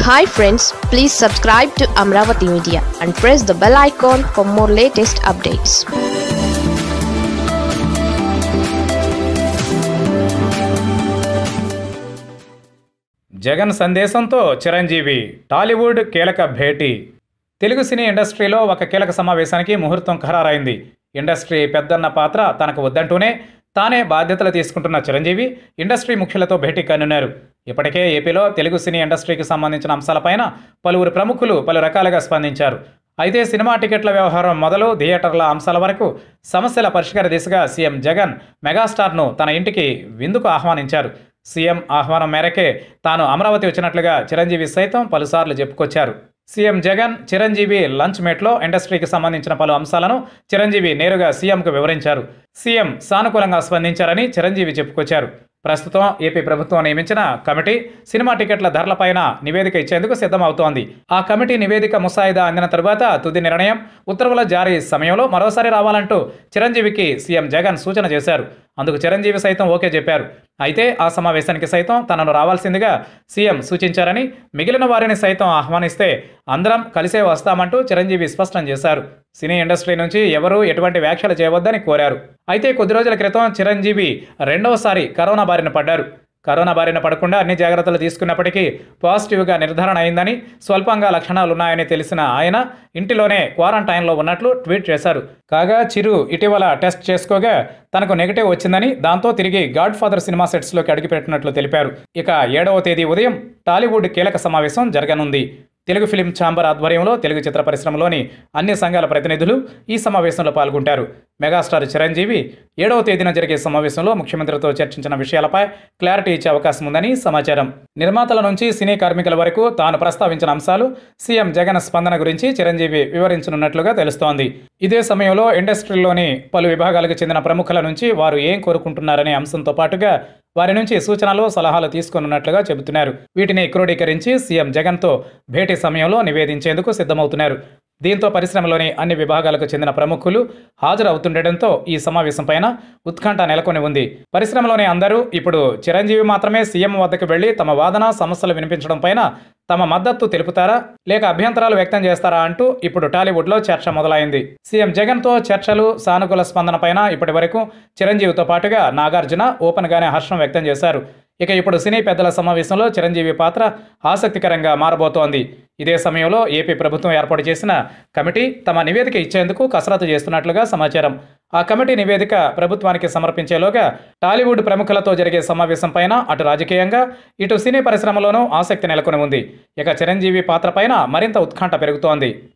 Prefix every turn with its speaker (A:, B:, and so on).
A: hi friends please subscribe to Amaravati media and press the bell icon for more latest updates
B: Jagan సందేశంతో చిరంజీవి టాలీవుడ్ కీలక భేటీ తెలుగు సినీ ఇండస్ట్రీలో ఒక కీలక సమావేశానికి ముహూర్తం ఖరారైంది ఇండస్ట్రీ పెద్దన్న పాత్ర తనకు వద్దంటూనే తానే బాధ్యతలు తీసుకుంటున్న చిరంజీవి ఇండస్ట్రీ ముఖ్యులతో భేటీ కానున్నారు ఇప్పటికే ఏపీలో తెలుగు సినీ ఇండస్ట్రీకి సంబంధించిన అంశాలపైన పలువురు ప్రముఖులు పలు రకాలుగా స్పందించారు అయితే సినిమా టికెట్ల వ్యవహారం మొదలు థియేటర్ల అంశాల వరకు సమస్యల పరిష్కార దిశగా సీఎం జగన్ మెగాస్టార్ను తన ఇంటికి విందుకు ఆహ్వానించారు సీఎం ఆహ్వానం మేరకే తాను అమరావతి వచ్చినట్లుగా చిరంజీవి సైతం పలుసార్లు చెప్పుకొచ్చారు సీఎం జగన్ చిరంజీవి లంచ్ మేట్లో ఇండస్ట్రీకి సంబంధించిన పలు అంశాలను చిరంజీవి నేరుగా సీఎంకు వివరించారు సీఎం సానుకూలంగా స్పందించారని చిరంజీవి చెప్పుకొచ్చారు ప్రస్తుతం ఏపీ ప్రభుత్వం నియమించిన కమిటీ సినిమా టికెట్ల ధరలపైన నివేదిక ఇచ్చేందుకు సిద్ధమవుతోంది ఆ కమిటీ నివేదిక ముసాయిదా అందిన తరువాత తుది నిర్ణయం ఉత్తర్వుల జారీ సమయంలో మరోసారి రావాలంటూ చిరంజీవికి సీఎం జగన్ సూచన చేశారు అందుకు చిరంజీవి సైతం ఓకే చెప్పారు అయితే ఆ సమావేశానికి సైతం తనను రావాల్సిందిగా సీఎం సూచించారని మిగిలిన వారిని సైతం ఆహ్వానిస్తే అందరం కలిసే వస్తామంటూ చిరంజీవి స్పష్టం చేశారు సినీ ఇండస్ట్రీ నుంచి ఎవరూ ఎటువంటి వ్యాఖ్యలు చేయవద్దని కోరారు అయితే కొద్ది రోజుల క్రితం చిరంజీవి రెండవసారి కరోనా బారిన పడ్డారు కరోనా బారిన పడకుండా అన్ని జాగ్రత్తలు తీసుకున్నప్పటికీ పాజిటివ్గా నిర్ధారణ అయిందని స్వల్పంగా లక్షణాలున్నాయని తెలిసిన ఆయన ఇంటిలోనే క్వారంటైన్లో ఉన్నట్లు ట్వీట్ చేశారు కాగా చిరు ఇటీవల టెస్ట్ చేసుకోగా తనకు నెగిటివ్ వచ్చిందని దాంతో తిరిగి గాడ్ ఫాదర్ సినిమా సెట్స్లోకి అడుగుపెట్టినట్లు తెలిపారు ఇక ఏడవ తేదీ ఉదయం టాలీవుడ్ కీలక సమావేశం జరగనుంది తెలుగు ఫిలిం ఛాంబర్ ఆధ్వర్యంలో తెలుగు చిత్ర పరిశ్రమలోని అన్ని సంఘాల ప్రతినిధులు ఈ సమావేశంలో పాల్గొంటారు మెగాస్టార్ చిరంజీవి ఏడవ తేదీన జరిగే సమావేశంలో ముఖ్యమంత్రితో చర్చించిన విషయాలపై క్లారిటీ ఇచ్చే అవకాశం ఉందని సమాచారం నిర్మాతల నుంచి సినీ కార్మికుల వరకు తాను ప్రస్తావించిన అంశాలు సీఎం జగన్ స్పందన గురించి చిరంజీవి వివరించనున్నట్లుగా తెలుస్తోంది ఇదే సమయంలో ఇండస్ట్రీలోని పలు విభాగాలకు చెందిన ప్రముఖుల నుంచి వారు ఏం కోరుకుంటున్నారనే అంశంతో పాటుగా వారి నుంచి సూచనలు సలహాలు తీసుకున్నట్లుగా చెబుతున్నారు వీటిని క్రోడీకరించి సీఎం జగన్తో భేటీ సమయంలో నివేదించేందుకు సిద్ధమవుతున్నారు దీంతో పరిశ్రమలోని అన్ని విభాగాలకు చెందిన ప్రముఖులు హాజరవుతుండటంతో ఈ సమావేశం పైన ఉత్కంఠ నెలకొని ఉంది పరిశ్రమలోని అందరూ ఇప్పుడు చిరంజీవి మాత్రమే సీఎం వద్దకు వెళ్లి తమ వాదన సమస్యలు వినిపించడం పైన తమ మద్దతు తెలుపుతారా లేక అభ్యంతరాలు వ్యక్తం చేస్తారా అంటూ ఇప్పుడు టాలీవుడ్లో చర్చ మొదలైంది సీఎం జగన్తో చర్చలు సానుకూల స్పందన పైన ఇప్పటి వరకు చిరంజీవితో పాటుగా నాగార్జున ఓపెన్గానే హర్షం వ్యక్తం చేశారు ఇక ఇప్పుడు సినీ పెద్దల సమావేశంలో చిరంజీవి పాత్ర ఆసక్తికరంగా మారబోతోంది ఇదే సమయంలో ఏపీ ప్రభుత్వం ఏర్పాటు చేసిన కమిటీ తమ నివేదిక ఇచ్చేందుకు కసరత్తు చేస్తున్నట్లుగా సమాచారం ఆ కమిటీ నివేదిక ప్రభుత్వానికి సమర్పించేలోగా టాలీవుడ్ ప్రముఖులతో జరిగే సమావేశం పైన అటు రాజకీయంగా ఇటు సినీ పరిశ్రమలోనూ ఆసక్తి నెలకొని ఉంది ఇక చిరంజీవి పాత్ర పైన మరింత ఉత్కంఠ పెరుగుతోంది